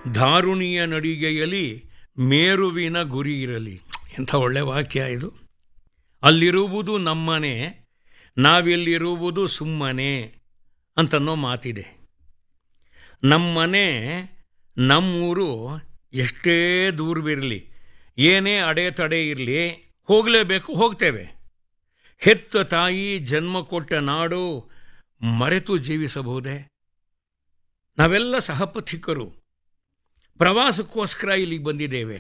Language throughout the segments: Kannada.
ಧಾರುಣಿಯ ನಡಿಗೆಯಲ್ಲಿ ಮೇರುವಿನ ಗುರಿ ಇರಲಿ ಎಂಥ ಒಳ್ಳೆ ವಾಕ್ಯ ಇದು ಅಲ್ಲಿರುವುದು ನಮ್ಮನೆ ನಾವಿಲ್ಲಿರುವುದು ಸುಮ್ಮನೆ ಅಂತನ್ನೋ ಮಾತಿದೆ ನಮ್ಮನೆ ನಮ್ಮೂರು ಎಷ್ಟೇ ದೂರವಿರಲಿ ಏನೇ ಅಡೆತಡೆ ಇರಲಿ ಹೋಗಲೇಬೇಕು ಹೋಗ್ತೇವೆ ಹೆತ್ತ ತಾಯಿ ಜನ್ಮ ಕೊಟ್ಟ ನಾಡು ಮರೆತು ಜೀವಿಸಬಹುದೇ ನಾವೆಲ್ಲ ಸಹಪಥಿಕರು ಪ್ರವಾಸಕ್ಕೋಸ್ಕರ ಇಲ್ಲಿಗೆ ಬಂದಿದ್ದೇವೆ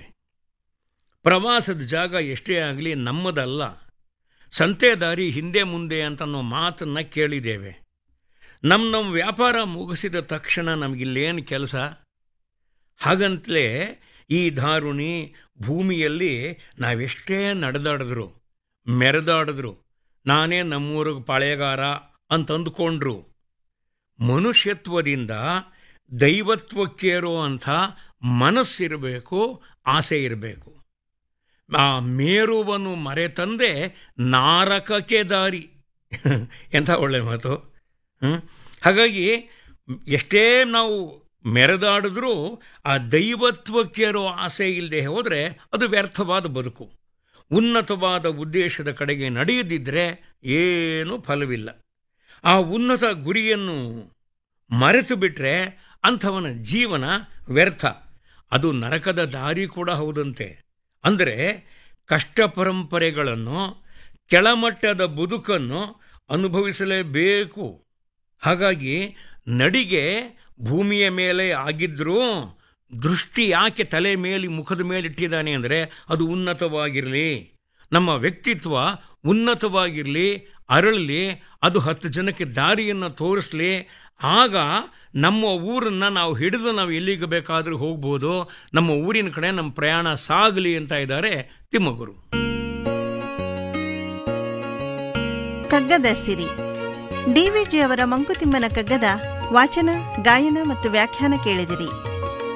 ಪ್ರವಾಸದ ಜಾಗ ಎಷ್ಟೇ ಆಗಲಿ ನಮ್ಮದಲ್ಲ ಸಂತೆ ದಾರಿ ಹಿಂದೆ ಮುಂದೆ ಅಂತನ್ನೋ ಮಾತನ್ನು ಕೇಳಿದ್ದೇವೆ ನಮ್ಮ ನಮ್ಮ ವ್ಯಾಪಾರ ಮುಗಿಸಿದ ತಕ್ಷಣ ನಮಗಿಲ್ಲೇನು ಕೆಲಸ ಹಾಗಂತಲೇ ಈ ಧಾರುಣಿ ಭೂಮಿಯಲ್ಲಿ ನಾವೆಷ್ಟೇ ನಡೆದಾಡಿದ್ರು ಮೆರೆದಾಡಿದ್ರು ನಾನೇ ನಮ್ಮೂರಿಗೆ ಪಾಳೆಗಾರ ಅಂತಂದುಕೊಂಡ್ರು ಮನುಷ್ಯತ್ವದಿಂದ ದೈವತ್ವಕ್ಕೇರೋ ಅಂಥ ಮನಸ್ಸಿರಬೇಕು ಆಸೆ ಇರಬೇಕು ಆ ಮೇರುವನ್ನು ಮರೆತಂದೆ ನಾರಕಕ್ಕೆ ದಾರಿ ಎಂಥ ಒಳ್ಳೆ ಮಾತು ಹ್ಮ್? ಹಾಗಾಗಿ ಎಷ್ಟೇ ನಾವು ಮೆರೆದಾಡಿದ್ರೂ ಆ ದೈವತ್ವಕ್ಕೇರೋ ಆಸೆ ಇಲ್ಲದೆ ಹೋದರೆ ಅದು ವ್ಯರ್ಥವಾದ ಬದುಕು ಉನ್ನತವಾದ ಉದ್ದೇಶದ ಕಡೆಗೆ ನಡೆಯದಿದ್ದರೆ ಏನೂ ಫಲವಿಲ್ಲ ಆ ಉನ್ನತ ಗುರಿಯನ್ನು ಮರೆತು ಬಿಟ್ಟರೆ ಅಂಥವನ ಜೀವನ ವ್ಯರ್ಥ ಅದು ನರಕದ ದಾರಿ ಕೂಡ ಹೌದಂತೆ ಅಂದರೆ ಕಷ್ಟ ಪರಂಪರೆಗಳನ್ನು ಕೆಳಮಟ್ಟದ ಬದುಕನ್ನು ಅನುಭವಿಸಲೇಬೇಕು ಹಾಗಾಗಿ ನಡಿಗೆ ಭೂಮಿಯ ಮೇಲೆ ಆಗಿದ್ರೂ ದೃಷ್ಟಿ ಯಾಕೆ ತಲೆ ಮೇಲೆ ಮುಖದ ಮೇಲೆ ಇಟ್ಟಿದ್ದಾನೆ ಅಂದರೆ ಅದು ಉನ್ನತವಾಗಿರಲಿ ನಮ್ಮ ವ್ಯಕ್ತಿತ್ವ ಉನ್ನತವಾಗಿರಲಿ ಅರಳಲಿ ಅದು ಹತ್ತು ಜನಕ್ಕೆ ದಾರಿಯನ್ನು ತೋರಿಸ್ಲಿ ಆಗ ನಮ್ಮ ಊರನ್ನು ನಾವು ಹಿಡಿದು ನಾವು ಎಲ್ಲಿಗೆ ಬೇಕಾದರೂ ಹೋಗ್ಬೋದು ನಮ್ಮ ಊರಿನ ಕಡೆ ನಮ್ಮ ಪ್ರಯಾಣ ಸಾಗಲಿ ಅಂತ ಇದ್ದಾರೆ ತಿಮ್ಮಗುರು ಕಗ್ಗದ ಸಿರಿ ಡಿವಿಜಿ ಅವರ ಮಂಕುತಿಮ್ಮನ ಕಗ್ಗದ ವಾಚನ ಗಾಯನ ಮತ್ತು ವ್ಯಾಖ್ಯಾನ ಕೇಳಿದಿರಿ